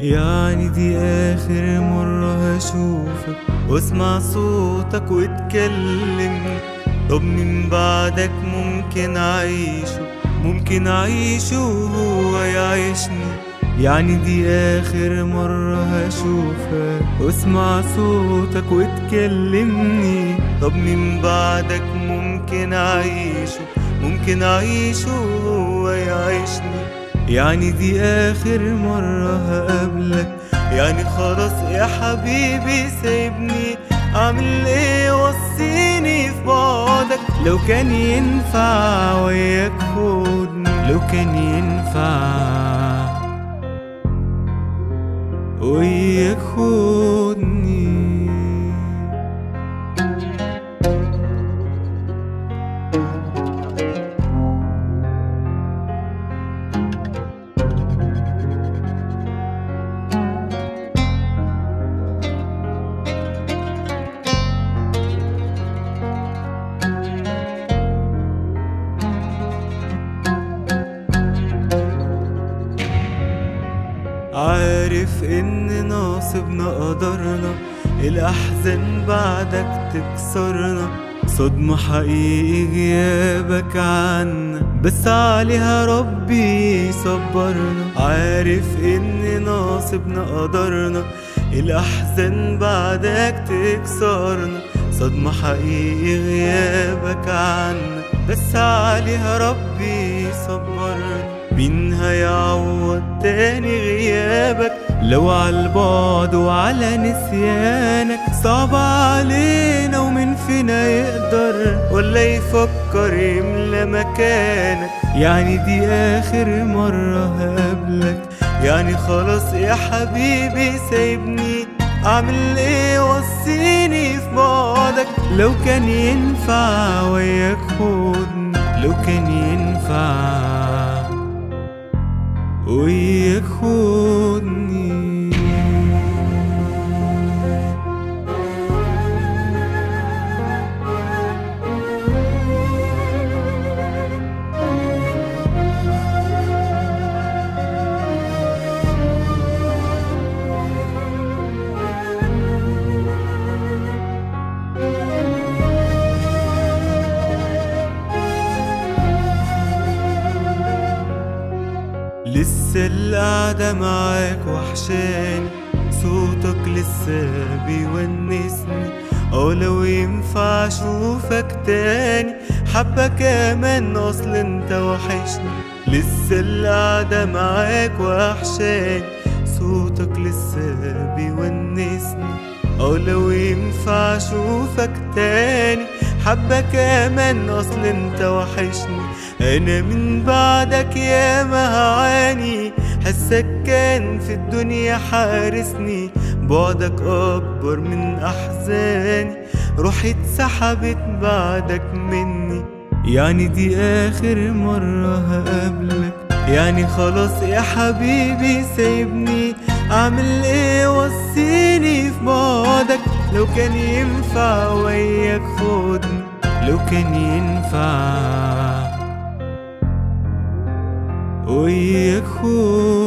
يعني دي آخر مرة هشوفك واسمع صوتك واتكلم طب من بعدك ممكن أعيشه ممكن أعيشه وهو يعيشني يعني دي آخر مرة هشوفك واسمع صوتك وتكلمني طب من بعدك ممكن أعيشه ممكن أعيشه وهو يعيشني يعني دي آخر مرة هقابلك يعني خلاص يا حبيبي سايبني أعمل إيه وصيني في بعدك لو كان ينفع وياك خدني لو كان ينفع وياك خدني عارف ان ناصبنا قدرنا الاحزان بعدك تكسرنا صدمة حقيقي غيابك عنا بس عليها ربي يصبرنا عارف ان ناصبنا قدرنا الاحزان بعدك تكسرنا صدمة حقيقي غيابك عنا بس عليها ربي يصبرنا مين هيعوض تاني غيابك لو عالبعد وعلى نسيانك صعب علينا ومن فينا يقدر ولا يفكر يملى مكانك يعني دي آخر مرة هقابلك يعني خلاص يا حبيبي سايبني أعمل إيه وصيني في بعدك لو كان ينفع وياك خدني لو كان ينفع وياك خدني لسه القعدة معاك وحشاني صوتك لسه بيونسني اه لو ينفع اشوفك تاني حبة كمان اصل انت وحشني لسه القعدة معاك وحشاني صوتك لسه بيونسني اه لو ينفع اشوفك تاني حبة كمان اصل انت وحشني انا من بعدك يا هعاني حسك كان في الدنيا حارسني بعدك اكبر من احزاني روحي اتسحبت بعدك مني يعني دي اخر مرة هقابلك يعني خلاص يا حبيبي سايبني اعمل ايه وصيني في بعدك لو كان ينفع وياك خدني لو كان ينفع وياك خدني